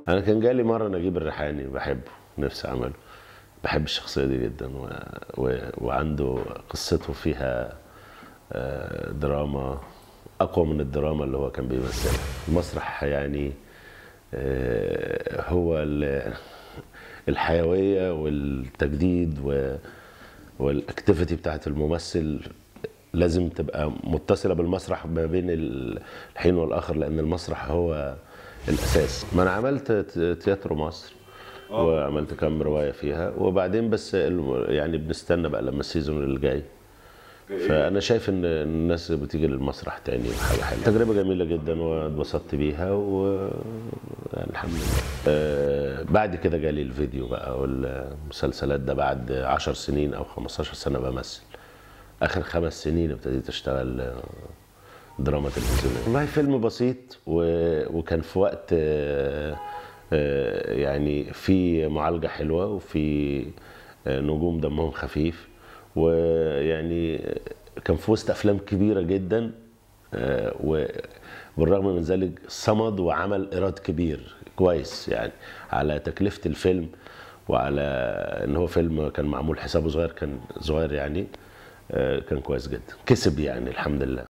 انا كان جالي مره نجيب الريحاني بحبه نفسي اعمله بحب الشخصيه دي جدا و... و... وعنده قصته فيها آه، دراما اقوى من الدراما اللي هو كان بيمثلها المسرح يعني آه، هو ال- الحيويه والتجديد و... والاكتيفيتي بتاعت الممثل لازم تبقى متصله بالمسرح ما بين الحين والاخر لان المسرح هو الاساس ما انا عملت ت- تياترو مصر وعملت كام روايه فيها وبعدين بس الم- يعني بنستنى بقى لما السيزون اللي جاي فانا شايف ان الناس بتيجي للمسرح تاني وحاجه حلوه تجربه جميله جدا واتبسطت بيها و يعني الحمد لله آه بعد كده جالي الفيديو بقى والمسلسلات ده بعد 10 سنين او 15 سنه بمثل اخر خمس سنين ابتديت اشتغل آه، دراما تلفزيونيه والله فيلم بسيط و... وكان في وقت آه، آه، يعني في معالجه حلوه وفي آه، نجوم دمهم خفيف ويعني كان في وسط افلام كبيره جدا آه، وبالرغم من ذلك صمد وعمل ايراد كبير كويس يعني على تكلفه الفيلم وعلى ان هو فيلم كان معمول حسابه صغير كان صغير يعني آه، كان كويس جدا كسب يعني الحمد لله